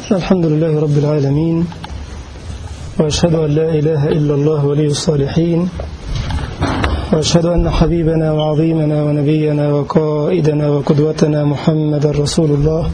الحمد لله رب العالمين وأشهد أن لا إله إلا الله ولي الصالحين وأشهد أن حبيبنا وعظيمنا ونبينا وقائدنا وقدوتنا محمد رسول الله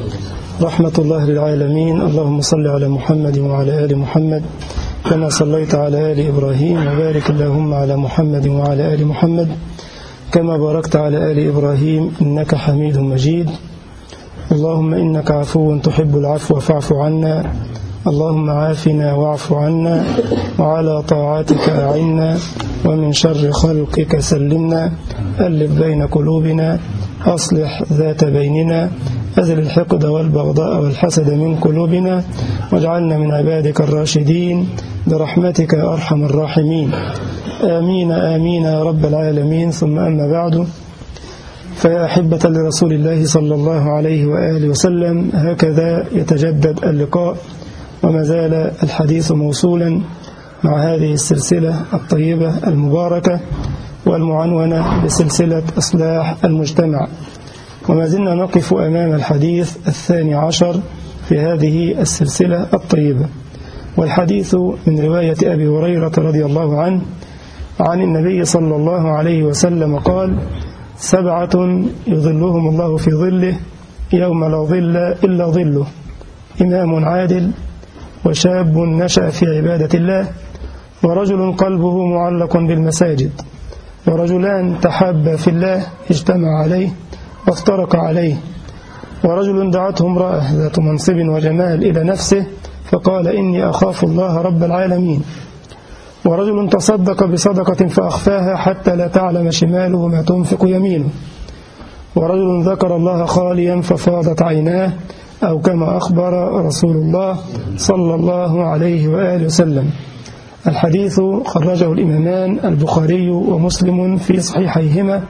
رحمة الله للعالمين اللهم صل على محمد وعلى آل محمد كما صليت على آل إبراهيم وبارك اللهم على محمد وعلى آل محمد كما باركت على آل إبراهيم إنك حميد مجيد اللهم إنك عفو تحب العفو فاعف عنا اللهم عافنا واعف عنا وعلى طاعتك أعنا ومن شر خلقك سلمنا ألف بين قلوبنا أصلح ذات بيننا أزل الحقد والبغضاء والحسد من قلوبنا واجعلنا من عبادك الراشدين برحمتك يا أرحم الراحمين آمين آمين يا رب العالمين ثم أما بعد فيا أحبة لرسول الله صلى الله عليه وآله وسلم هكذا يتجدد اللقاء وما زال الحديث موصولا مع هذه السلسلة الطيبة المباركة والمعنونة بسلسلة إصلاح المجتمع وما زلنا نقف أمام الحديث الثاني عشر في هذه السلسلة الطيبة والحديث من رواية أبي هريرة رضي الله عنه عن النبي صلى الله عليه وسلم قال سبعة يظلهم الله في ظله يوم لا ظل إلا ظله إمام عادل وشاب نشأ في عبادة الله ورجل قلبه معلق بالمساجد ورجلان تحابا في الله اجتمع عليه وافترق عليه ورجل دعته امرأة ذات منصب وجمال إلى نفسه فقال إني أخاف الله رب العالمين ورجل تصدق بصدقة فأخفاها حتى لا تعلم شماله ما تنفق يمينه ورجل ذكر الله خاليا ففاضت عيناه أو كما أخبر رسول الله صلى الله عليه وآله وسلم الحديث خرجه الإمامان البخاري ومسلم في صحيحيهما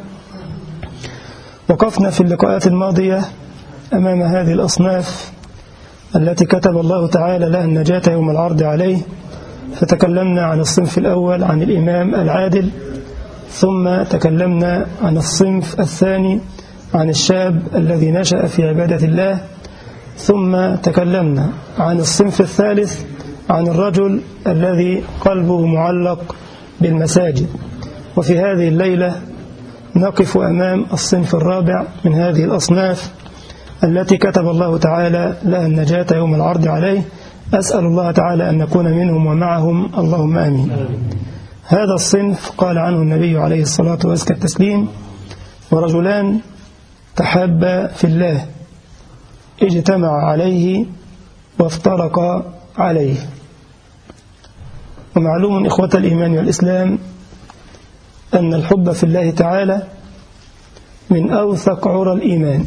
وقفنا في اللقاءات الماضية أمام هذه الأصناف التي كتب الله تعالى لها النجاة يوم العرض عليه فتكلمنا عن الصنف الأول عن الإمام العادل ثم تكلمنا عن الصنف الثاني عن الشاب الذي نشأ في عبادة الله ثم تكلمنا عن الصنف الثالث عن الرجل الذي قلبه معلق بالمساجد وفي هذه الليلة نقف أمام الصنف الرابع من هذه الأصناف التي كتب الله تعالى لها النجاة يوم العرض عليه أسأل الله تعالى أن نكون منهم ومعهم اللهم آمين هذا الصنف قال عنه النبي عليه الصلاة وأزكى التسليم ورجلان تحابا في الله اجتمع عليه وافترقا عليه ومعلوم إخوة الإيمان والإسلام أن الحب في الله تعالى من أوثق عرى الإيمان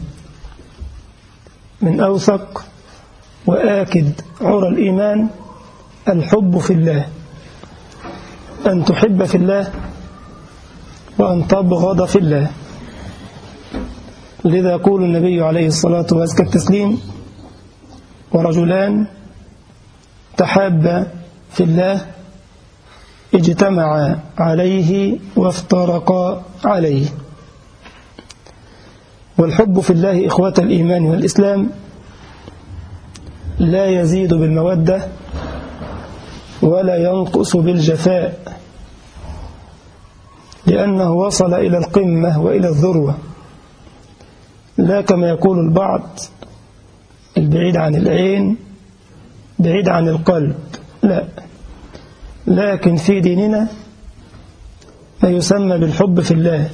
من أوثق وآكد عرى الإيمان الحب في الله أن تحب في الله وأن تبغض في الله لذا يقول النبي عليه الصلاة وأزكى التسليم ورجلان تحابا في الله اجتمعا عليه وافترقا عليه والحب في الله إخوة الإيمان والإسلام لا يزيد بالمودة ولا ينقص بالجفاء لأنه وصل إلى القمة وإلى الذروة لا كما يقول البعض البعيد عن العين بعيد عن القلب لا لكن في ديننا ما يسمى بالحب في الله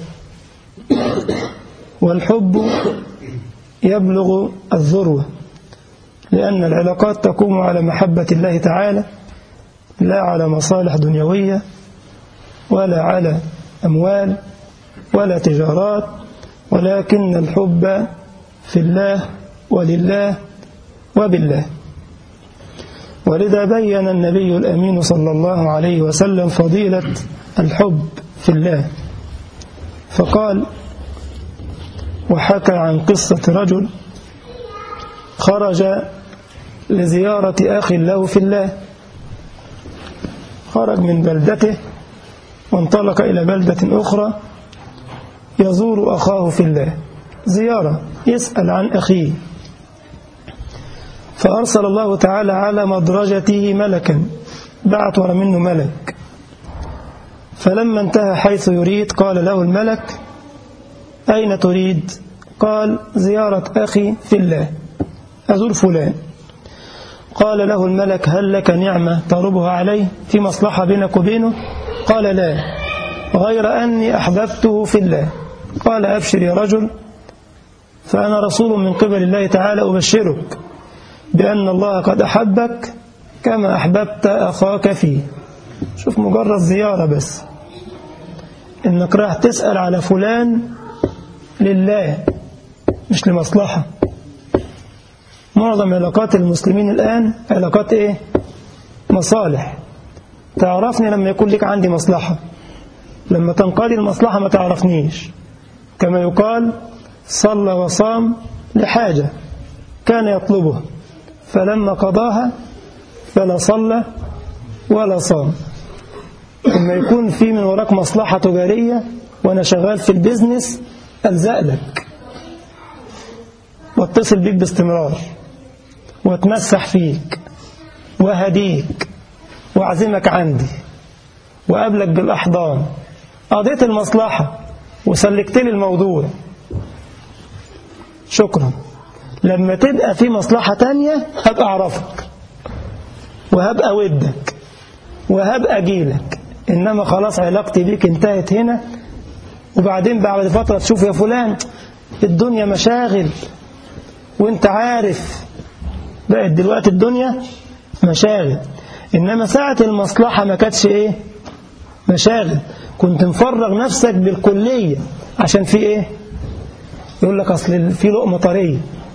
والحب يبلغ الذروة لأن العلاقات تقوم على محبة الله تعالى لا على مصالح دنيوية ولا على أموال ولا تجارات ولكن الحب في الله ولله وبالله ولذا بين النبي الأمين صلى الله عليه وسلم فضيلة الحب في الله فقال وحكى عن قصة رجل خرج لزيارة أخ له في الله خرج من بلدته وانطلق إلى بلدة أخرى يزور أخاه في الله زيارة يسأل عن أخيه فأرسل الله تعالى على مدرجته ملكا بعت ورا منه ملك فلما انتهى حيث يريد قال له الملك أين تريد قال زيارة أخي في الله أزور فلان قال له الملك هل لك نعمة تربها عليه في مصلحة بينك وبينه قال لا غير أني أحببته في الله قال أبشر يا رجل فأنا رسول من قبل الله تعالى أبشرك بأن الله قد أحبك كما أحببت أخاك فيه شوف مجرد زيارة بس إنك راح تسأل على فلان لله مش لمصلحة معظم علاقات المسلمين الآن علاقات إيه مصالح تعرفني لما يكون لك عندي مصلحة لما تنقضي المصلحة ما تعرفنيش كما يقال صلى وصام لحاجة كان يطلبها فلما قضاها فلا صلى ولا صام لما يكون في من وراك مصلحة تجارية وأنا شغال في البيزنس ألزق لك واتصل بيك باستمرار واتمسح فيك وهديك واعزمك عندي وقابلك بالأحضان قضيت المصلحة وسلكت لي الموضوع شكرا لما تبقى في مصلحة تانية هبقى أعرفك وهبقى ودك وهبقى أجيلك إنما خلاص علاقتي بيك انتهت هنا وبعدين بعد فترة تشوف يا فلان الدنيا مشاغل وانت عارف بقت دلوقتي الدنيا مشاغل إنما ساعة المصلحة ما كانتش إيه مشاغل كنت مفرغ نفسك بالكلية عشان في إيه يقول لك أصل في لقمة طرية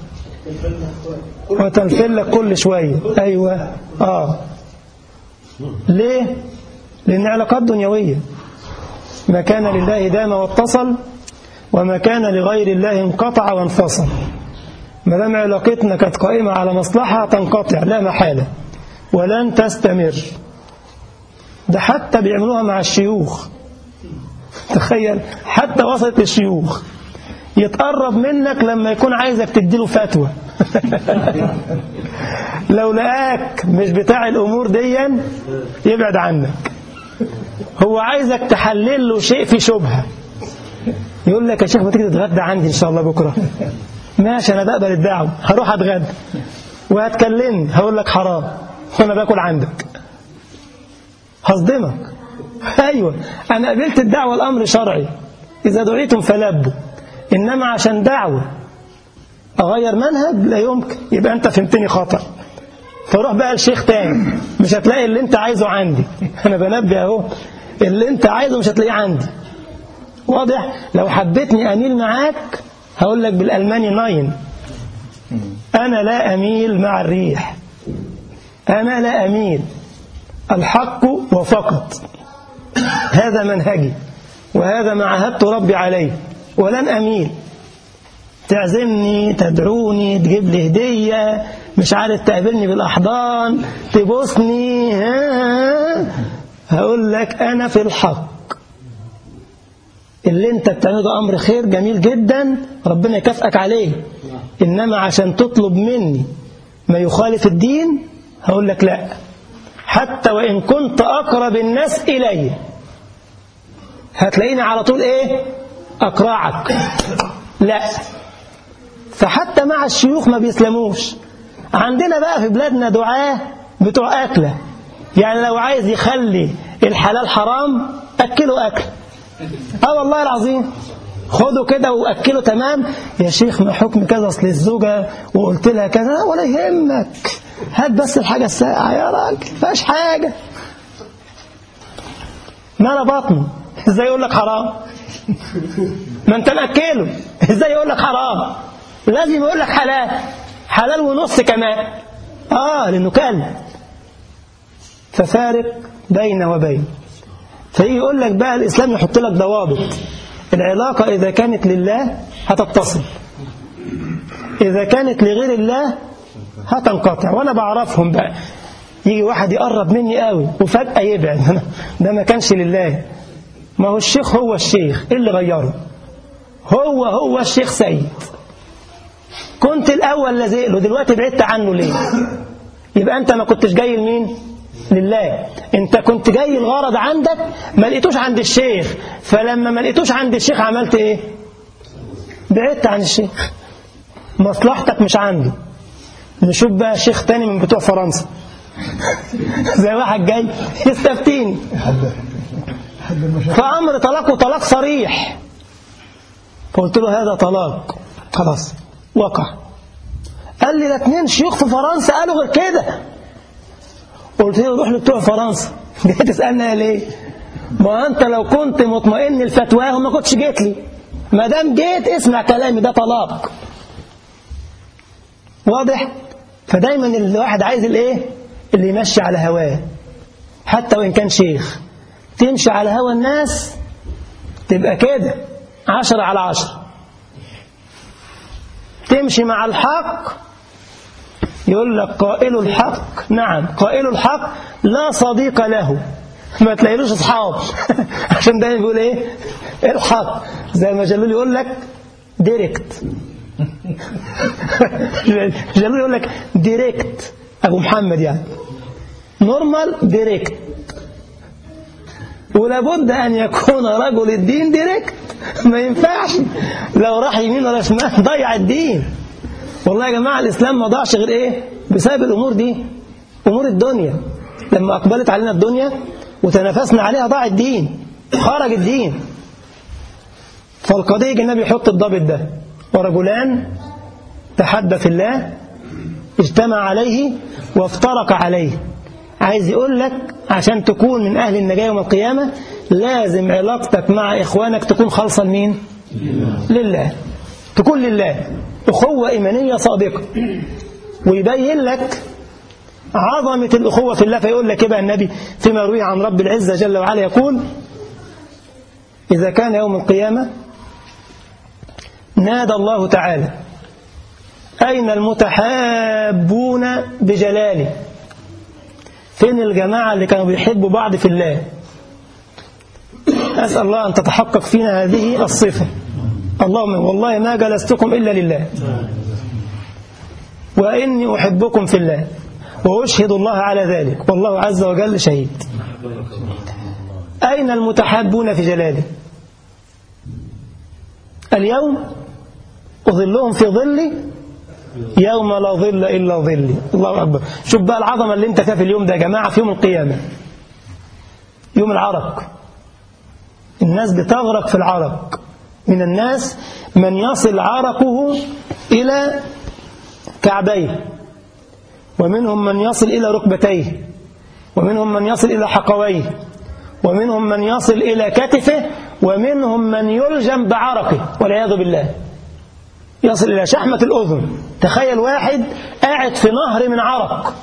وتنفل لك كل شوية أيوة آه ليه لأن علاقات دنيوية ما كان لله دام واتصل وما كان لغير الله انقطع وانفصل ما دام علاقتنا كانت قائمة على مصلحة تنقطع لا محالة ولن تستمر ده حتى بيعملوها مع الشيوخ تخيل حتى وصلت للشيوخ يتقرب منك لما يكون عايزك تديله فتوى لو لقاك مش بتاع الأمور ديا يبعد عنك هو عايزك تحلل له شيء في شبهة يقول لك يا شيخ ما تيجي تتغدى عندي إن شاء الله بكرة ماشي أنا بقبل الدعوة هروح أتغدى وهتكلمني هقول لك حرام وأنا باكل عندك هصدمك أيوة أنا قبلت الدعوة الأمر شرعي إذا دعيتم فلبوا إنما عشان دعوة أغير منهج لا يمكن يبقى أنت فهمتني خطأ فروح بقى لشيخ تاني مش هتلاقي اللي أنت عايزه عندي أنا بنبه أهو اللي أنت عايزه مش هتلاقيه عندي واضح لو حبيتني أميل معاك هقول لك بالألماني ناين أنا لا أميل مع الريح أنا لا أميل الحق وفقط هذا منهجي وهذا ما عهدت ربي عليه ولن أميل تعزمني تدعوني تجيب لي هدية مش عارف تقابلني بالأحضان تبوسني ها هقول لك أنا في الحق اللي انت بتعمله ده أمر خير جميل جدا ربنا يكافئك عليه إنما عشان تطلب مني ما يخالف الدين هقول لك لا حتى وإن كنت أقرب الناس إلي هتلاقيني على طول إيه أقرعك لا فحتى مع الشيوخ ما بيسلموش عندنا بقى في بلادنا دعاة بتوع أكلة يعني لو عايز يخلي الحلال حرام أكله أكل اه والله العظيم خده كده واكله تمام يا شيخ ما حكم كذا اصل الزوجه وقلت لها كذا ولا يهمك هات بس الحاجه الساقعه يا راجل فيهاش حاجه مال بطنه ازاي يقول لك حرام ما انت مأكله ازاي يقول لك حرام لازم يقول لك حلال حلال ونص كمان اه لانه كلب ففارق بين وبين فيجي يقول لك بقى الإسلام يحط لك ضوابط العلاقة إذا كانت لله هتتصل إذا كانت لغير الله هتنقطع وأنا بعرفهم بقى يجي واحد يقرب مني قوي وفجأة يبعد ده ما كانش لله ما هو الشيخ هو الشيخ إيه اللي غيره هو هو الشيخ سيد كنت الأول لازق له دلوقتي بعدت عنه ليه يبقى أنت ما كنتش جاي لمين لله أنت كنت جاي الغرض عندك ما لقيتوش عند الشيخ فلما ما لقيتوش عند الشيخ عملت إيه بعدت عن الشيخ مصلحتك مش عنده نشوف بقى شيخ تاني من بتوع فرنسا زي واحد جاي يستفتيني فأمر طلاقه طلاق صريح فقلت له هذا طلاق خلاص وقع قال لي ده اتنين شيوخ في فرنسا قالوا غير كده قلت له روح لبتوع فرنسا جاي تسألنا ليه ما أنت لو كنت مطمئن الفتواه ما كنتش جيت لي ما دام جيت اسمع كلامي ده طلاق واضح فدايما الواحد عايز الايه اللي يمشي على هواه حتى وإن كان شيخ تمشي على هوى الناس تبقى كده عشرة على عشرة تمشي مع الحق يقول لك قائل الحق نعم قائل الحق لا صديق له ما تلاقيلوش اصحاب عشان دايما بيقول ايه الحق زي ما جلول يقول لك ديريكت جلول يقول لك ديريكت ابو محمد يعني نورمال ديريكت ولابد أن يكون رجل الدين ديريكت ما ينفعش لو راح يمين ولا شمال ضيع الدين والله يا جماعة الإسلام ما ضاعش غير إيه بسبب الأمور دي أمور الدنيا لما أقبلت علينا الدنيا وتنافسنا عليها ضاع الدين خرج الدين فالقضية النبي يحط الضابط ده ورجلان تحدى في الله اجتمع عليه وافترق عليه عايز يقول لك عشان تكون من أهل النجاة يوم القيامة لازم علاقتك مع إخوانك تكون خالصة لمين لله تكون لله أخوة إيمانية صادقة ويبين لك عظمة الأخوة في الله فيقول لك بقى النبي فيما روي عن رب العزة جل وعلا يقول إذا كان يوم القيامة نادى الله تعالى أين المتحابون بجلاله فين الجماعة اللي كانوا بيحبوا بعض في الله أسأل الله أن تتحقق فينا هذه الصفة اللهم والله ما جلستكم إلا لله وإني أحبكم في الله وأشهد الله على ذلك والله عز وجل شهيد أين المتحابون في جلاله اليوم أظلهم في ظلي يوم لا ظل إلا ظلي الله أكبر شوف بقى العظمة اللي انت فيها في اليوم ده يا جماعة في يوم القيامة يوم العرق الناس بتغرق في العرق من الناس من يصل عرقه إلى كعبيه ومنهم من يصل إلى ركبتيه ومنهم من يصل إلى حقويه ومنهم من يصل إلى كتفه ومنهم من يلجم بعرقه والعياذ بالله يصل إلى شحمة الأذن تخيل واحد قاعد في نهر من عرق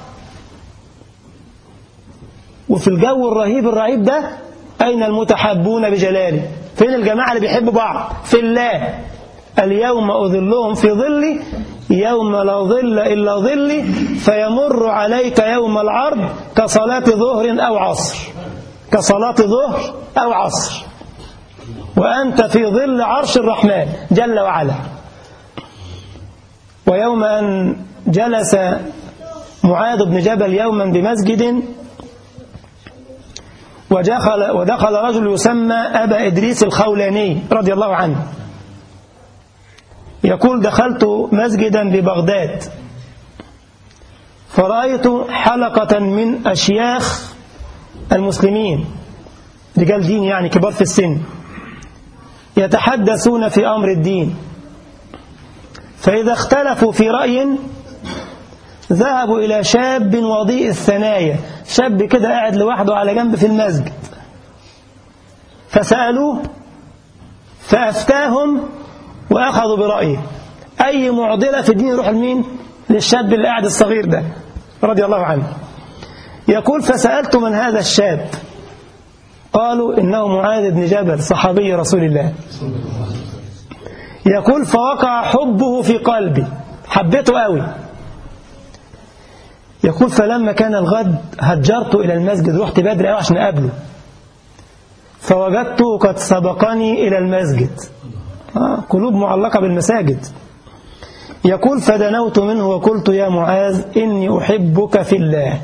وفي الجو الرهيب الرهيب ده أين المتحبون بجلاله فين الجماعة اللي بيحبوا بعض في الله اليوم أذلهم في ظلي يوم لا ظل إلا ظلي فيمر عليك يوم العرض كصلاة ظهر أو عصر كصلاة ظهر أو عصر وأنت في ظل عرش الرحمن جل وعلا ويوم أن جلس معاذ بن جبل يوما بمسجد ودخل, ودخل رجل يسمى أبا إدريس الخولاني رضي الله عنه يقول دخلت مسجدا ببغداد فرأيت حلقة من أشياخ المسلمين رجال دين يعني كبار في السن يتحدثون في أمر الدين فإذا اختلفوا في رأي ذهبوا إلى شاب وضيء الثنايا شاب كده قاعد لوحده على جنب في المسجد فسألوه فأفتاهم وأخذوا برأيه أي معضلة في الدين يروح لمين للشاب اللي قاعد الصغير ده رضي الله عنه يقول فسألت من هذا الشاب قالوا إنه معاذ بن جبل صحابي رسول الله يقول فوقع حبه في قلبي حبيته قوي يقول فلما كان الغد هجرت إلى المسجد رحت بدري قوي عشان أقابله فوجدته قد سبقني إلى المسجد آه قلوب معلقة بالمساجد يقول فدنوت منه وقلت يا معاذ إني أحبك في الله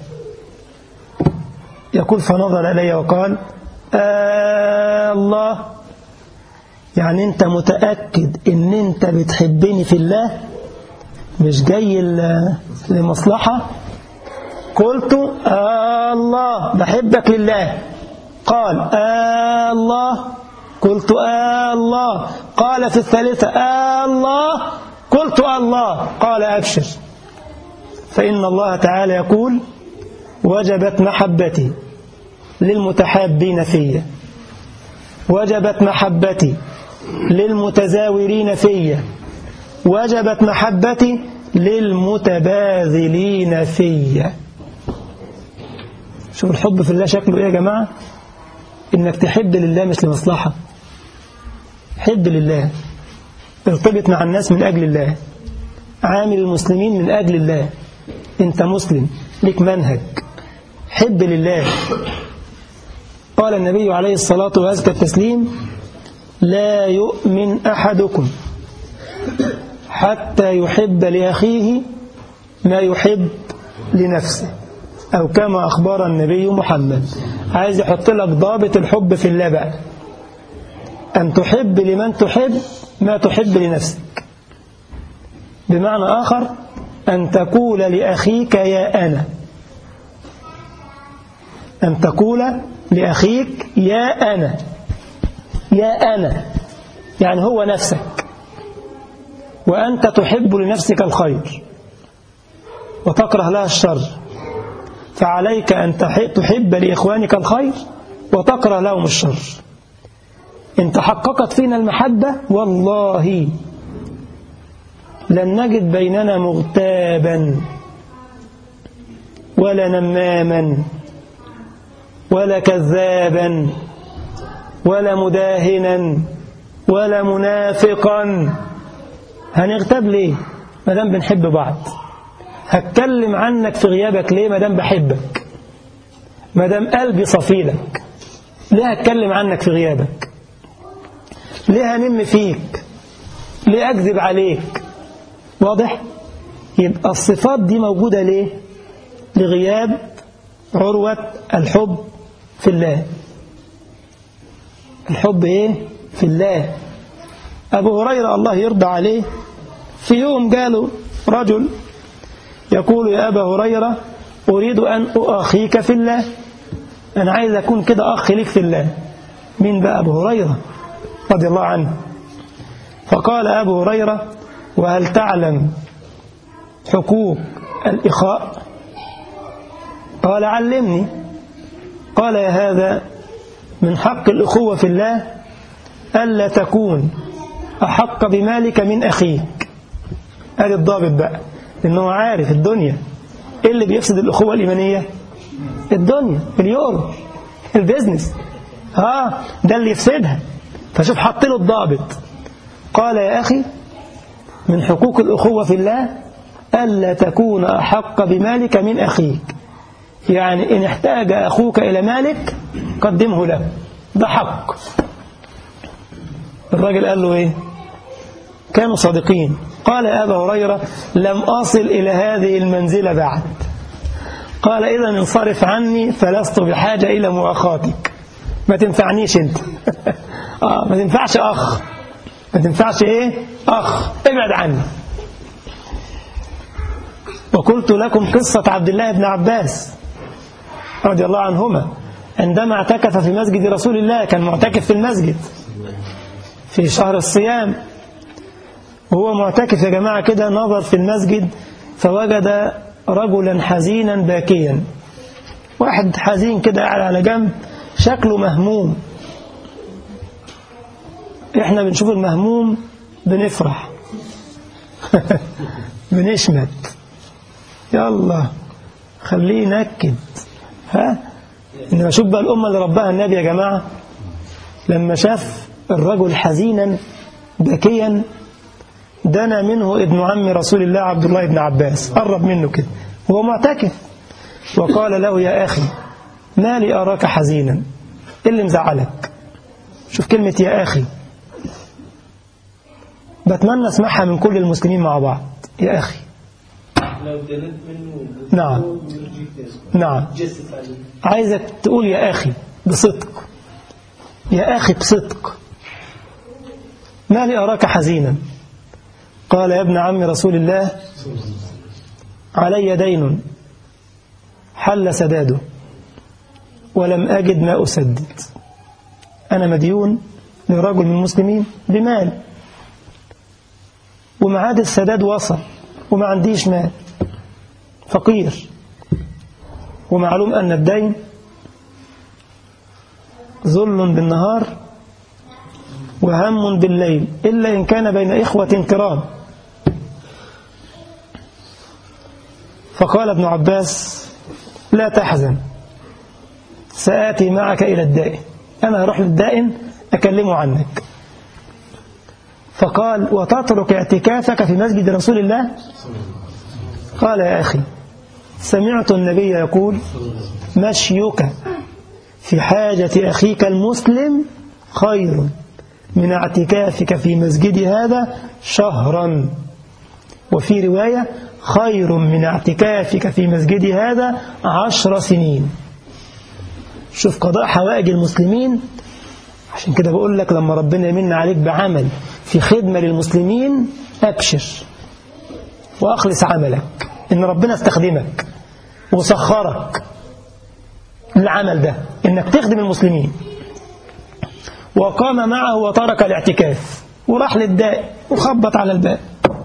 يقول فنظر إلي وقال آه الله يعني أنت متأكد إن أنت بتحبني في الله مش جاي لمصلحة قلت آه الله بحبك لله قال آه الله قلت آه الله قال في الثالثة آه الله قلت الله قال أبشر فإن الله تعالى يقول وجبت محبتي للمتحابين في وجبت محبتي للمتزاورين في وجبت محبتي للمتباذلين في شوف الحب في الله شكله ايه يا جماعة انك تحب لله مش لمصلحة حب لله ارتبط مع الناس من أجل الله عامل المسلمين من أجل الله انت مسلم لك منهج حب لله قال النبي عليه الصلاة وأزكى التسليم لا يؤمن أحدكم حتى يحب لأخيه ما يحب لنفسه أو كما أخبر النبي محمد عايز يحط لك ضابط الحب في الله بقى أن تحب لمن تحب ما تحب لنفسك بمعنى آخر أن تقول لأخيك يا أنا أن تقول لأخيك يا أنا يا أنا يعني هو نفسك وأنت تحب لنفسك الخير وتكره لها الشر فعليك أن تحب لإخوانك الخير وتكره لهم الشر إن تحققت فينا المحبة والله لن نجد بيننا مغتابا ولا نماما ولا كذابا ولا مداهنا ولا منافقا هنغتاب ليه ما دام بنحب بعض هتكلم عنك في غيابك ليه ما دام بحبك ما دام قلبي صفيلك ليه هتكلم عنك في غيابك ليه هنم فيك ليه أكذب عليك واضح يبقى الصفات دي موجودة ليه لغياب عروة الحب في الله الحب ايه في الله أبو هريرة الله يرضى عليه في يوم قالوا رجل يقول يا أبا هريرة أريد أن أخيك في الله أنا عايز أكون كده أخ لك في الله مين بقى أبو هريرة رضي الله عنه فقال أبو هريرة وهل تعلم حقوق الإخاء قال علمني قال يا هذا من حق الأخوة في الله ألا تكون أحق بمالك من أخيك هذا الضابط بقى لأنه عارف الدنيا إيه اللي بيفسد الأخوة الإيمانية الدنيا اليورو البيزنس ها ده اللي يفسدها فشوف حط له الضابط قال يا أخي من حقوق الأخوة في الله ألا تكون أحق بمالك من أخيك يعني إن احتاج أخوك إلى مالك قدمه له ده حق الراجل قال له إيه كانوا صادقين قال يا أبا هريرة لم أصل إلى هذه المنزلة بعد قال إذا انصرف عني فلست بحاجة إلى مؤاخاتك ما تنفعنيش أنت آه ما تنفعش أخ ما تنفعش إيه أخ ابعد عني وقلت لكم قصة عبد الله بن عباس رضي الله عنهما عندما اعتكف في مسجد رسول الله كان معتكف في المسجد في شهر الصيام وهو معتكف يا جماعة كده نظر في المسجد فوجد رجلا حزينا باكيا واحد حزين كده قاعد على جنب شكله مهموم احنا بنشوف المهموم بنفرح بنشمت يلا خليه ينكد ها انما شوف بقى الامه اللي ربها النبي يا جماعه لما شاف الرجل حزينا باكيا دنا منه ابن عم رسول الله عبد الله بن عباس قرب منه كده وهو معتكف وقال له يا أخي ما لي أراك حزينا إيه اللي مزعلك شوف كلمة يا أخي بتمنى اسمعها من كل المسلمين مع بعض يا أخي لو دنت منه نعم. نعم جسد عليه عايزك تقول يا أخي بصدق يا أخي بصدق ما لي أراك حزينا قال يا ابن عم رسول الله علي دين حل سداده ولم أجد ما أسدد أنا مديون لرجل من المسلمين بمال ومعاد السداد وصل وما عنديش مال فقير ومعلوم أن الدين ظل بالنهار وهم بالليل إلا إن كان بين إخوة كرام فقال ابن عباس لا تحزن سآتي معك إلى الدائن أنا هروح للدائن أكلمه عنك فقال وتترك اعتكافك في مسجد رسول الله قال يا أخي سمعت النبي يقول مشيك في حاجة أخيك المسلم خير من اعتكافك في مسجد هذا شهرا وفي رواية خير من اعتكافك في مسجد هذا عشر سنين شوف قضاء حوائج المسلمين عشان كده بقول لك لما ربنا يمن عليك بعمل في خدمة للمسلمين أبشر وأخلص عملك إن ربنا استخدمك وسخرك العمل ده إنك تخدم المسلمين وقام معه وترك الاعتكاف وراح للدائن وخبط على الباب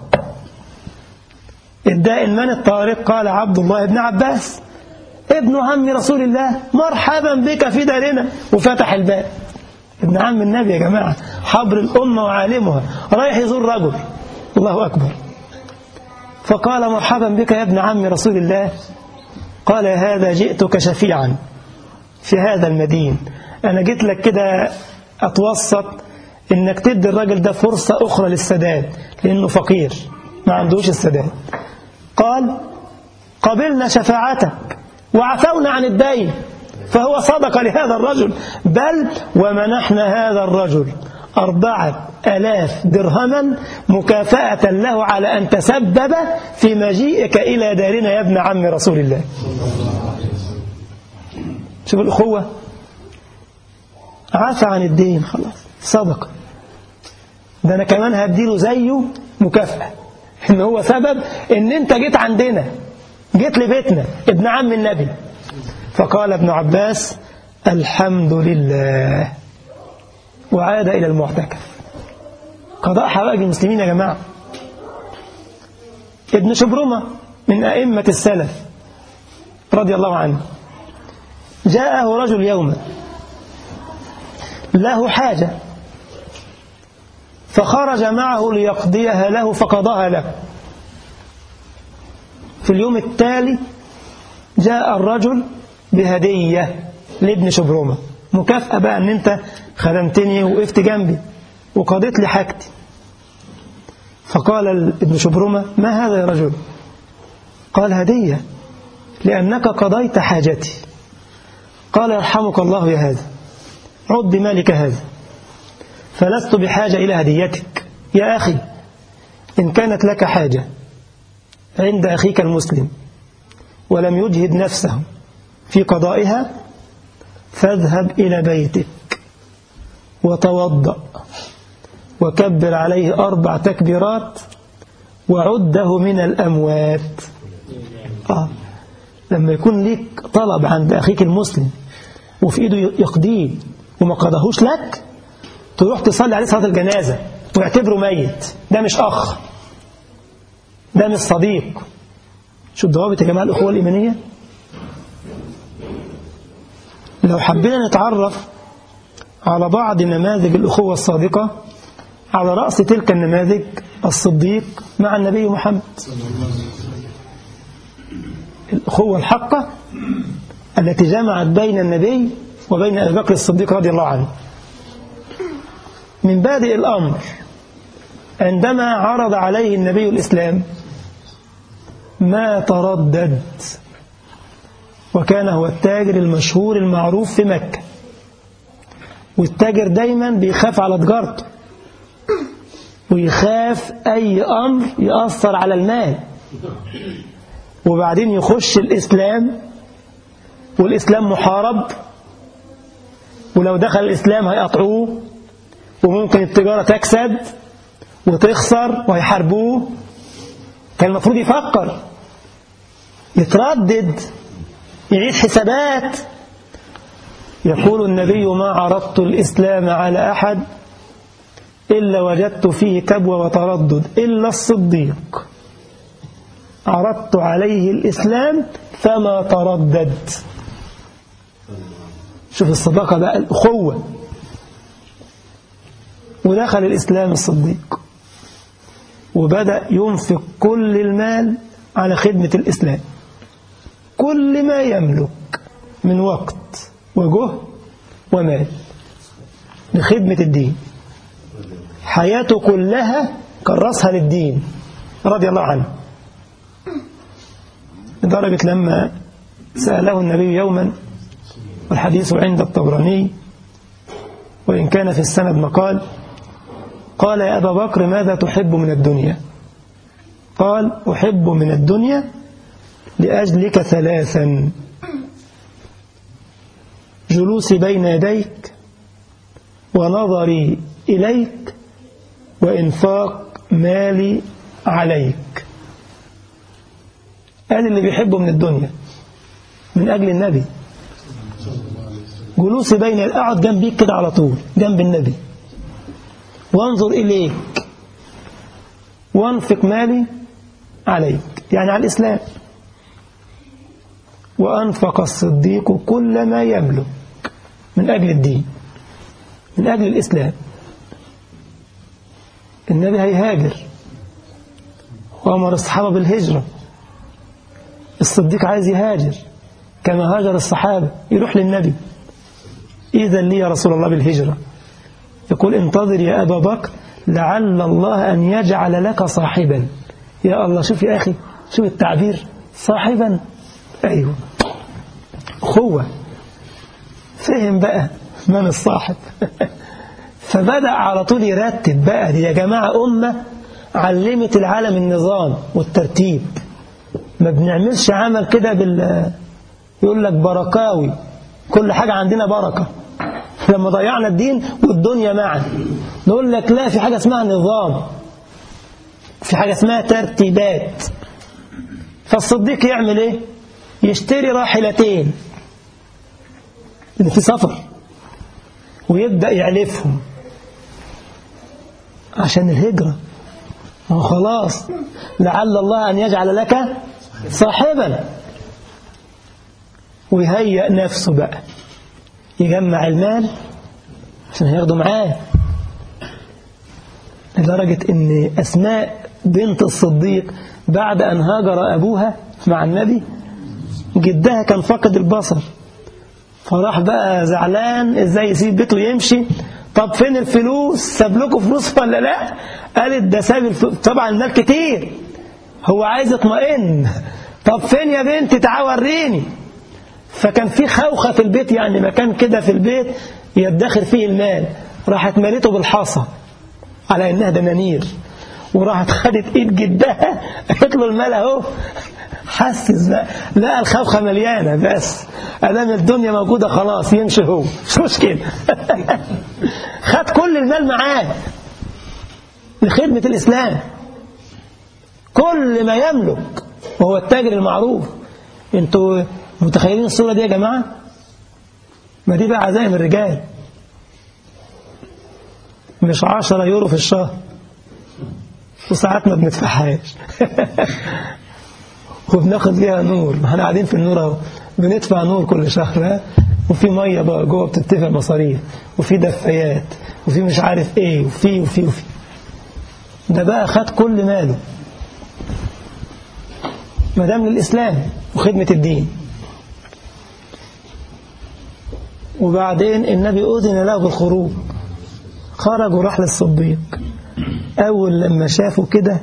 الدائن من الطارق قال عبد الله بن عباس ابن عم رسول الله مرحبا بك في دارنا وفتح الباب ابن عم النبي يا جماعة حبر الأمة وعالمها رايح يزور رجل الله أكبر فقال مرحبا بك يا ابن عم رسول الله قال هذا جئتك شفيعا في هذا المدين أنا جيت لك كده أتوسط إنك تدي الراجل ده فرصة أخرى للسداد لأنه فقير ما عندوش السداد قال قبلنا شفاعتك وعفونا عن الدين فهو صدق لهذا الرجل بل ومنحنا هذا الرجل أربعة ألاف درهما مكافأة له على أن تسبب في مجيئك إلى دارنا يا ابن عم رسول الله شوف الأخوة عفى عن الدين خلاص صدق ده أنا كمان هديله زيه مكافأة إن هو سبب إن أنت جيت عندنا جيت لبيتنا ابن عم النبي فقال ابن عباس الحمد لله وعاد إلى المعتكف قضاء حوائج المسلمين يا جماعة ابن شبرمة من أئمة السلف رضي الله عنه جاءه رجل يوما له حاجة فخرج معه ليقضيها له فقضاها له في اليوم التالي جاء الرجل بهدية لابن شبرمة مكافأة بقى أن أنت خدمتني وقفت جنبي وقضيت لي حاجتي فقال ابن شبرمة ما هذا يا رجل قال هدية لأنك قضيت حاجتي قال يرحمك الله يا هذا عد بمالك هذا فلست بحاجة إلى هديتك يا أخي إن كانت لك حاجة عند أخيك المسلم ولم يجهد نفسه في قضائها فاذهب إلى بيتك وتوضأ وكبر عليه أربع تكبيرات وعده من الأموات آه. لما يكون ليك طلب عند أخيك المسلم وفي إيده يقضيه وما قضاهوش لك تروح تصلي عليه صلاة الجنازة ويعتبره ميت ده مش أخ ده مش صديق شو الضوابط يا جماعة الأخوة الإيمانية لو حبينا نتعرف على بعض نماذج الأخوة الصادقة على رأس تلك النماذج الصديق مع النبي محمد الأخوة الحقة التي جمعت بين النبي وبين أبي بكر الصديق رضي الله عنه من بادئ الأمر عندما عرض عليه النبي الإسلام ما تردد وكان هو التاجر المشهور المعروف في مكة والتاجر دايما بيخاف على تجارته ويخاف أي أمر يأثر على المال وبعدين يخش الإسلام والإسلام محارب ولو دخل الإسلام هيقطعوه وممكن التجارة تكسد وتخسر ويحاربوه كان المفروض يفكر يتردد يعيد حسابات يقول النبي ما عرضت الإسلام على أحد إلا وجدت فيه كبوة وتردد إلا الصديق عرضت عليه الإسلام فما تردد شوف الصداقة بقى الأخوة ودخل الإسلام الصديق وبدأ ينفق كل المال على خدمة الإسلام كل ما يملك من وقت وجهد ومال لخدمة الدين حياته كلها كرسها للدين رضي الله عنه لدرجة لما سأله النبي يوما والحديث عند الطبراني وإن كان في السند مقال قال يا أبا بكر ماذا تحب من الدنيا قال أحب من الدنيا لأجلك ثلاثا جلوسي بين يديك ونظري إليك وإنفاق مالي عليك قال اللي بيحبه من الدنيا من أجل النبي جلوسي بين أقعد جنبيك كده على طول جنب النبي وانظر إليك وانفق مالي عليك يعني على الإسلام وأنفق الصديق كل ما يملك من أجل الدين من أجل الإسلام النبي هيهاجر وأمر الصحابة بالهجرة الصديق عايز يهاجر كما هاجر الصحابة يروح للنبي إذا لي يا رسول الله بالهجرة يقول انتظر يا أبا بكر لعل الله أن يجعل لك صاحبا يا الله شوف يا أخي شوف التعبير صاحبا أيوه أخوة فهم بقى من الصاحب فبدأ على طول يرتب بقى دي يا جماعة أمة علمت العالم النظام والترتيب ما بنعملش عمل كده بال يقول لك بركاوي كل حاجة عندنا بركة لما ضيعنا الدين والدنيا معا نقول لك لا في حاجة اسمها نظام في حاجة اسمها ترتيبات فالصديق يعمل ايه يشتري راحلتين لأن في سفر ويبدأ يعلفهم عشان الهجرة هو خلاص لعل الله أن يجعل لك صاحبا ويهيئ نفسه بقى يجمع المال عشان هياخده معاه لدرجة أن أسماء بنت الصديق بعد أن هاجر أبوها مع النبي جدها كان فقد البصر فراح بقى زعلان ازاي يسيب بيته يمشي طب فين الفلوس ساب لكم فلوس ولا لا قالت ده ساب الفلوس طبعا المال كتير هو عايز يطمئن طب فين يا بنتي تعال وريني فكان في خوخة في البيت يعني مكان كده في البيت يدخر فيه المال راحت مالته بالحصى على انها دنانير وراحت خدت ايد جدها قالت له المال اهو حسس بقى لقى الخوخة مليانة بس أدام الدنيا موجودة خلاص يمشي هو مش مشكلة خد كل المال معاه لخدمة الإسلام كل ما يملك وهو التاجر المعروف انتوا متخيلين الصورة دي يا جماعة ما دي بقى عزائم الرجال مش عشرة يورو في الشهر وساعات ما بندفعهاش وبناخد فيها نور ما احنا قاعدين في النور اهو بندفع نور كل شهر ها وفي ميه بقى جوه بتدفع مصاريف وفي دفايات وفي مش عارف ايه وفي وفي وفي ده بقى خد كل ماله ما دام للاسلام وخدمه الدين وبعدين النبي أذن له بالخروج خرج وراح للصديق أول لما شافه كده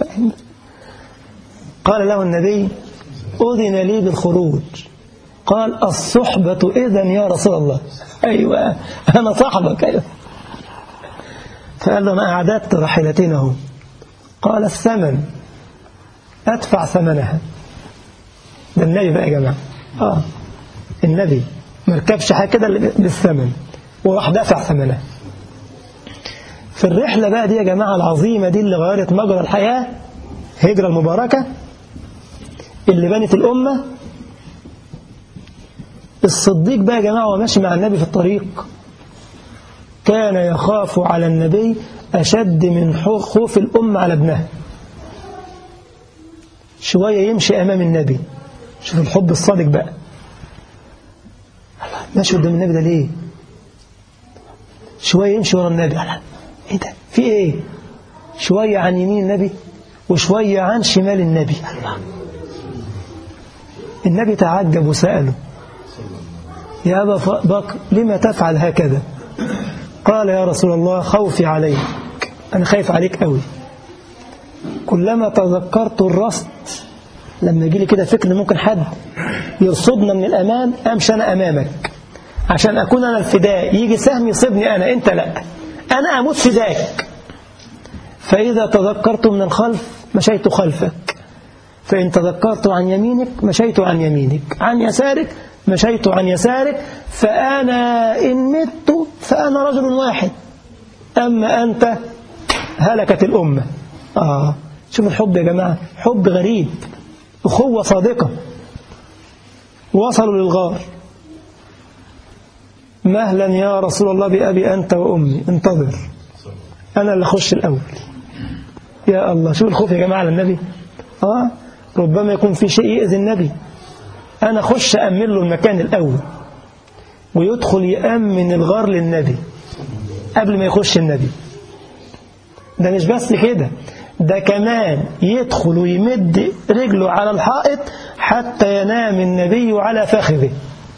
قال له النبي أذن لي بالخروج قال الصحبة إذن يا رسول الله أيوة أنا صاحبك أيوة فقال له أنا أعددت راحلتين أهو قال الثمن أدفع ثمنها ده النبي بقى يا جماعة آه النبي مركبش حاجة كده بالثمن وراح دفع ثمنها في الرحلة بقى دي يا جماعة العظيمة دي اللي غيرت مجرى الحياة هجرة المباركة اللي بنت الأمة الصديق بقى يا جماعة وماشي مع النبي في الطريق كان يخاف على النبي أشد من خوف الأم على ابنها شوية يمشي أمام النبي شوف الحب الصادق بقى ماشي قدام النبي ده ليه شوية يمشي ورا النبي الله ايه ده في ايه شوية عن يمين النبي وشوية عن شمال النبي الله النبي تعجب وسأله يا أبا بكر لما تفعل هكذا قال يا رسول الله خوفي عليك أنا خايف عليك قوي كلما تذكرت الرصد لما يجي لي كده فكر ممكن حد يرصدنا من الأمام أمشي أنا أمامك عشان أكون أنا الفداء يجي سهم يصيبني أنا أنت لا أنا أموت فداك فإذا تذكرت من الخلف مشيت خلفك فإن تذكرت عن يمينك مشيت عن يمينك عن يسارك مشيت عن يسارك فأنا إن مت فأنا رجل واحد أما أنت هلكت الأمة آه شوف الحب يا جماعة حب غريب أخوة صادقة وصلوا للغار مهلا يا رسول الله بأبي أنت وأمي انتظر أنا اللي أخش الأول يا الله شوف الخوف يا جماعة على النبي آه ربما يكون في شيء يؤذي النبي أنا أخش أأمن له المكان الأول ويدخل يأمن الغار للنبي قبل ما يخش النبي ده مش بس كده ده كمان يدخل ويمد رجله على الحائط حتى ينام النبي على فخذه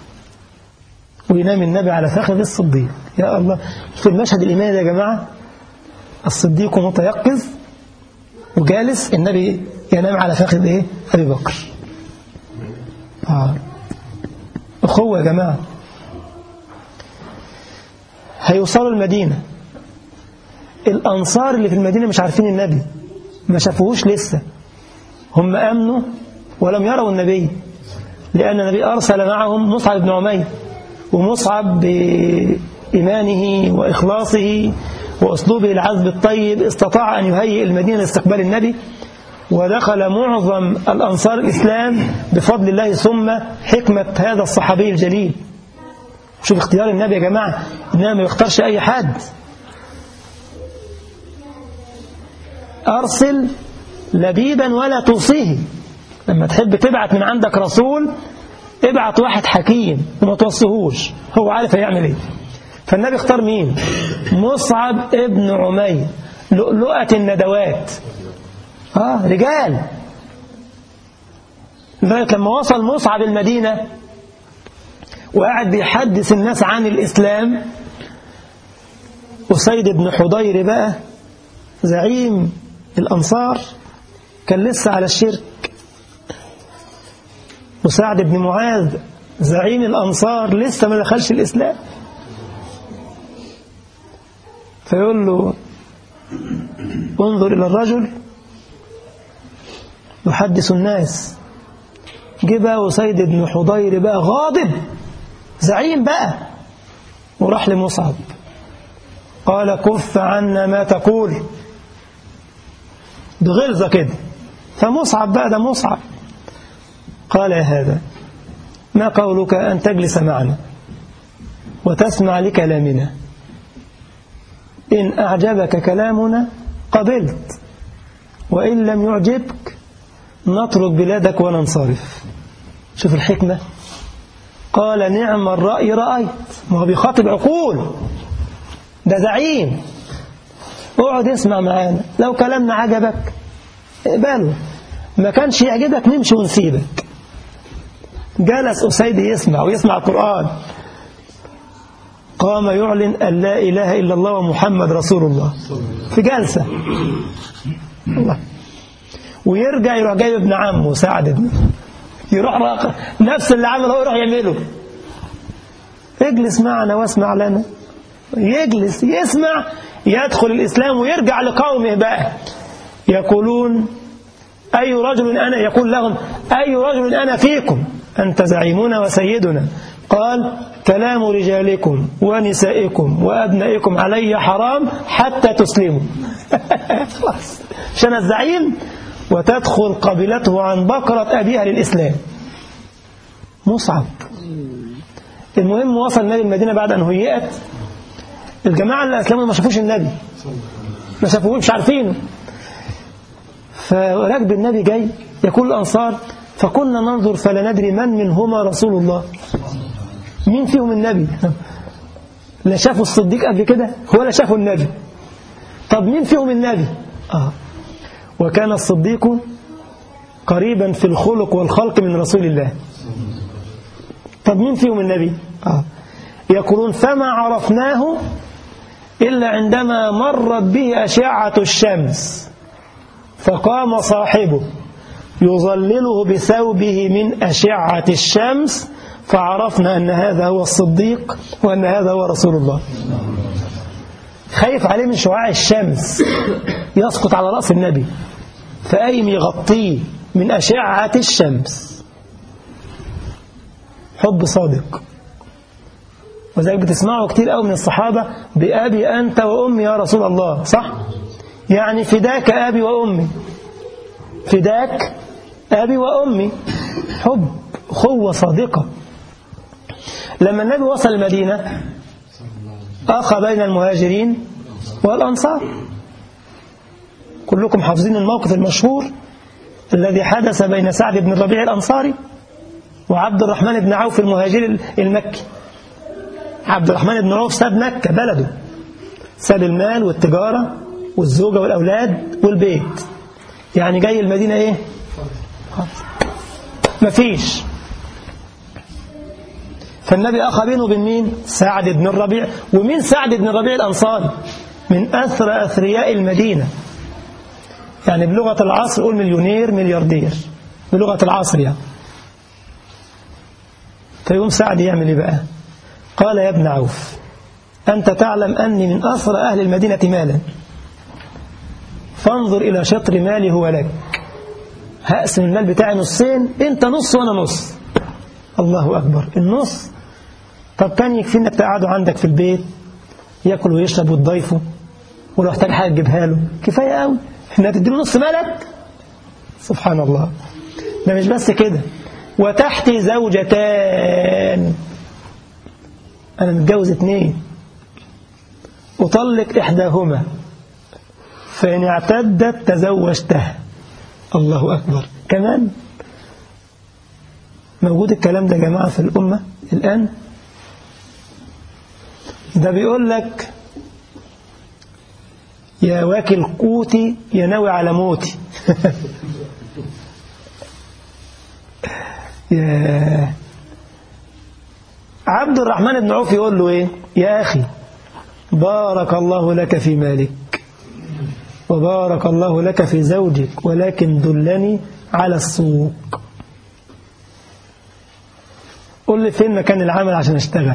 وينام النبي على فخذ الصديق يا الله في المشهد الإيماني يا جماعة الصديق متيقظ وجالس النبي ينام على فخذ إيه أبي بكر آه. أخوة يا جماعة هيوصلوا المدينة الأنصار اللي في المدينة مش عارفين النبي ما شافوهوش لسه هم أمنوا ولم يروا النبي لأن النبي أرسل معهم مصعب بن عمير ومصعب بإيمانه وإخلاصه وأسلوبه العذب الطيب استطاع أن يهيئ المدينة لاستقبال النبي ودخل معظم الأنصار الإسلام بفضل الله ثم حكمة هذا الصحابي الجليل شوف اختيار النبي يا جماعة إنما ما يختارش أي حد أرسل لبيبا ولا توصيه لما تحب تبعت من عندك رسول ابعت واحد حكيم وما توصيهوش هو عارف هيعمل ايه فالنبي اختار مين مصعب ابن عمير لؤلؤة الندوات اه رجال لذلك لما وصل مصعب المدينة وقعد بيحدث الناس عن الإسلام وسيد بن حضير بقى زعيم الأنصار كان لسه على الشرك وسعد بن معاذ زعيم الأنصار لسه ما دخلش الإسلام فيقول له انظر إلى الرجل يحدث الناس جه بقى وسيد بن حضير بقى غاضب زعيم بقى وراح لمصعب قال كف عنا ما تقول بغلظة كده فمصعب بقى ده مصعب قال يا هذا ما قولك أن تجلس معنا وتسمع لكلامنا إن أعجبك كلامنا قبلت وإن لم يعجبك نترك بلادك وننصرف شوف الحكمة قال نعم الرأي رأيت ما هو بيخاطب عقول ده زعيم اقعد اسمع معانا لو كلامنا عجبك اقبله ما كانش يعجبك نمشي ونسيبك جلس أسيد يسمع ويسمع القرآن قام يعلن أن لا إله إلا الله ومحمد رسول الله في جلسة الله ويرجع يروح جايب ابن عمه سعد ابن يروح راقع نفس اللي عمله هو يروح يعمله اجلس معنا واسمع لنا يجلس يسمع يدخل الإسلام ويرجع لقومه بقى يقولون أي رجل أنا يقول لهم أي رجل أنا فيكم أنت زعيمنا وسيدنا قال كلام رجالكم ونسائكم وأبنائكم علي حرام حتى تسلموا خلاص عشان الزعيم وتدخل قبيلته عن بكرة أبيها للإسلام مصعب المهم وصل النبي المدينة بعد أن هيئت الجماعة اللي أسلموا ما شافوش النبي ما شافوه مش عارفينه فراكب النبي جاي يقول الأنصار فكنا ننظر فلا ندري من منهما رسول الله مين فيهم النبي لا شافوا الصديق قبل كده ولا شافوا النبي طب مين فيهم النبي آه. وكان الصديق قريبا في الخلق والخلق من رسول الله طب مين فيهم النبي آه. يقولون فما عرفناه إلا عندما مرت به أشعة الشمس فقام صاحبه يظلله بثوبه من أشعة الشمس فعرفنا أن هذا هو الصديق وأن هذا هو رسول الله خايف عليه من شعاع الشمس يسقط على رأس النبي فقايم يغطيه من أشعة الشمس حب صادق وذلك بتسمعوا كتير قوي من الصحابة بأبي أنت وأمي يا رسول الله صح؟ يعني فداك أبي وأمي فداك أبي وأمي حب خوة صادقة لما النبي وصل المدينة أخى بين المهاجرين والأنصار كلكم حافظين الموقف المشهور الذي حدث بين سعد بن الربيع الأنصاري وعبد الرحمن بن عوف المهاجر المكي عبد الرحمن بن عوف ساب مكة بلده ساب المال والتجارة والزوجة والأولاد والبيت يعني جاي المدينة إيه مفيش فالنبي أخى بينه وبين مين سعد بن الربيع ومين سعد بن الربيع الأنصاري من أثرى أثرياء المدينة يعني بلغة العصر قول مليونير ملياردير بلغة العصر يعني فيقوم سعد يعمل ايه بقى قال يا ابن عوف أنت تعلم أني من أثرى أهل المدينة مالا فانظر إلى شطر مالي هو لك هقسم المال بتاعي نصين انت نص وانا نص الله أكبر النص طب كان يكفي انك تقعده عندك في البيت ياكل ويشرب وتضيفه ولو احتاج حاجه تجيبها له كفايه قوي احنا تديله نص مالك سبحان الله ده مش بس كده وتحتي زوجتان انا متجوز اتنين اطلق احداهما فان اعتدت تزوجتها الله اكبر كمان موجود الكلام ده يا جماعه في الامه الان ده بيقول لك يا واكل قوتي يا ناوي على موتي يا عبد الرحمن بن عوف يقول له ايه يا اخي بارك الله لك في مالك وبارك الله لك في زوجك ولكن دلني على السوق قل لي فين مكان العمل عشان اشتغل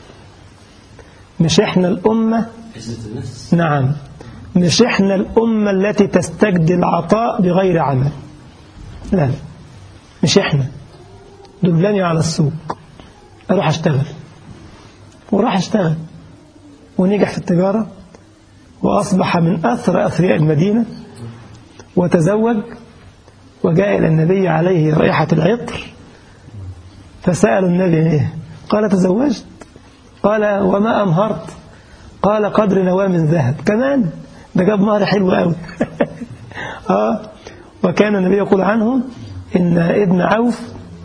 مش احنا الأمة نعم مش احنا الأمة التي تستجدي العطاء بغير عمل لا لا مش احنا دلني على السوق اروح اشتغل وراح اشتغل ونجح في التجارة وأصبح من أثرى أثرياء المدينة وتزوج وجاء إلى النبي عليه رائحة العطر فسأل النبي إيه قال تزوجت قال وما أمهرت قال قدر نواة من ذهب كمان ده جاب مهر حلو قوي آه وكان النبي يقول عنه إن ابن عوف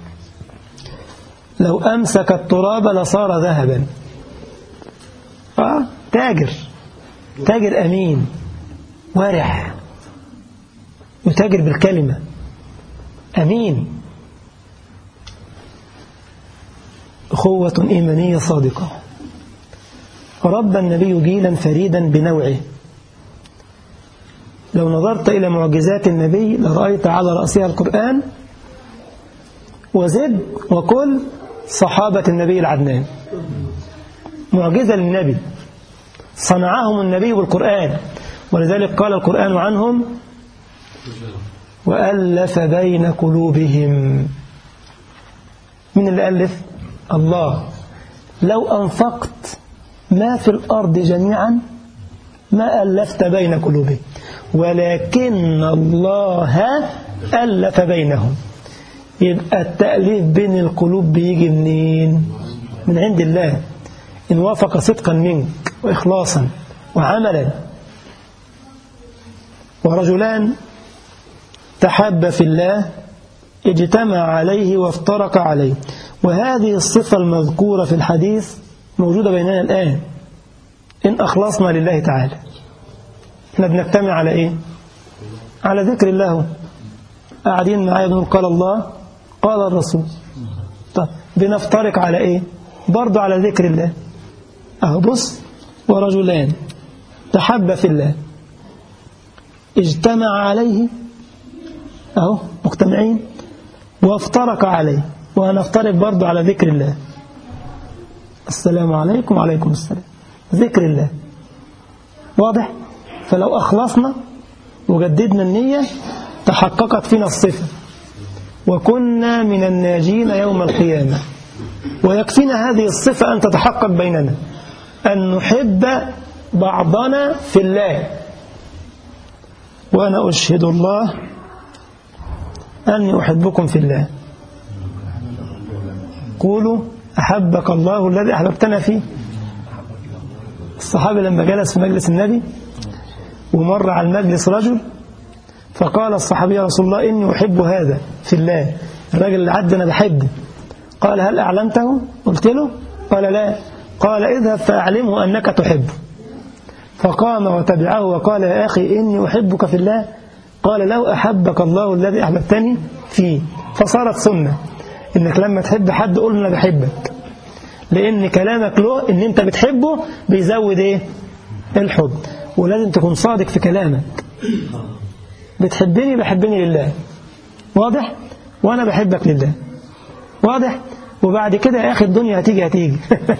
لو أمسك التراب لصار ذهبا آه تاجر تاجر أمين ورع يتاجر بالكلمة أمين أخوة إيمانية صادقة رب النبي جيلا فريدا بنوعه لو نظرت إلى معجزات النبي لرأيت على رأسها القرآن وزد وكل صحابة النبي العدنان معجزة للنبي صنعهم النبي بالقرآن ولذلك قال القرآن عنهم وألف بين قلوبهم من اللي ألف الله لو أنفقت ما في الأرض جميعا ما ألفت بين قلوبهم ولكن الله ألف بينهم يبقى التأليف بين القلوب بيجي منين من عند الله إن وافق صدقا منك وإخلاصا وعملا ورجلان تحب في الله اجتمع عليه وافترق عليه وهذه الصفة المذكورة في الحديث موجودة بيننا الآن إن أخلصنا لله تعالى احنا بنجتمع على إيه على ذكر الله قاعدين معايا بنقول قال الله قال الرسول طب بنفترق على إيه برضو على ذكر الله أهو بص ورجلان تحب في الله اجتمع عليه أهو مجتمعين وافترق عليه وهنفترق برضو على ذكر الله السلام عليكم وعليكم السلام ذكر الله واضح فلو أخلصنا وجددنا النية تحققت فينا الصفة وكنا من الناجين يوم القيامة ويكفينا هذه الصفة أن تتحقق بيننا أن نحب بعضنا في الله وأنا أشهد الله أني أحبكم في الله قولوا أحبك الله الذي أحببتنا فيه الصحابي لما جلس في مجلس النبي ومر على المجلس رجل فقال الصحابي يا رسول الله إني أحب هذا في الله الراجل اللي عدى أنا بحبه قال هل أعلمته قلت له قال لا قال اذهب فأعلمه أنك تحبه فقام وتبعه وقال يا أخي إني أحبك في الله قال لو أحبك الله الذي أحببتني فيه فصارت سنة إنك لما تحب حد قول أنا بحبك لأن كلامك له إن أنت بتحبه بيزود إيه الحب ولازم تكون صادق في كلامك بتحبني بحبني لله واضح وأنا بحبك لله واضح وبعد كده يا أخي الدنيا هتيجي هتيجي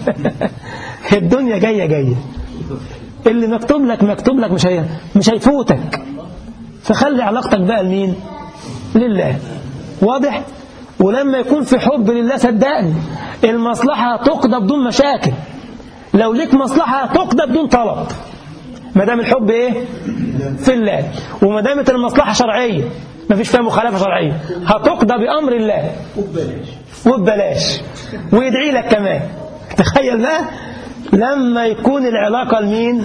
الدنيا جاية جاية اللي مكتوب لك مكتوب لك مش هي مش هيفوتك فخلي علاقتك بقى لمين لله واضح ولما يكون في حب لله صدقني المصلحة تقضى بدون مشاكل لو ليك مصلحة تقضى بدون طلب ما دام الحب ايه في الله وما دامت المصلحة شرعية ما فيش فيها مخالفة شرعية هتقضى بأمر الله وببلاش ويدعي لك كمان تخيل بقى لما يكون العلاقة لمين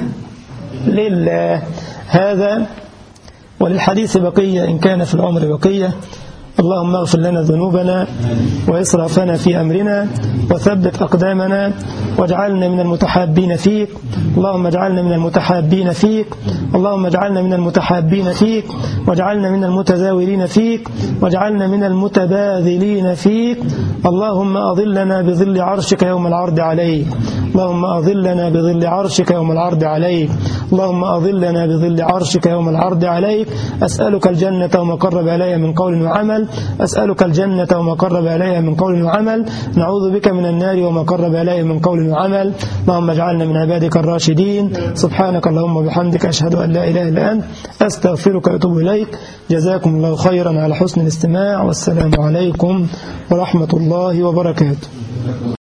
لله هذا وللحديث بقية إن كان في العمر بقية اللهم اغفر لنا ذنوبنا وإسرافنا في أمرنا وثبت أقدامنا واجعلنا من المتحابين فيك اللهم اجعلنا من المتحابين فيك اللهم اجعلنا من المتحابين فيك واجعلنا من المتزاورين فيك واجعلنا من المتباذلين فيك اللهم أظلنا بظل عرشك يوم العرض عليك اللهم أظلنا بظل عرشك يوم العرض عليك اللهم أظلنا بظل عرشك يوم العرض عليك أسألك الجنة وما قرب إليها من قول وعمل أسألك الجنة وما قرب إليها من قول وعمل نعوذ بك من النار وما قرب إليها من قول وعمل اللهم اجعلنا من عبادك الراشدين سبحانك اللهم وبحمدك أشهد أن لا إله إلا أنت أستغفرك وأتوب إليك جزاكم الله خيرا على حسن الاستماع والسلام عليكم ورحمة الله وبركاته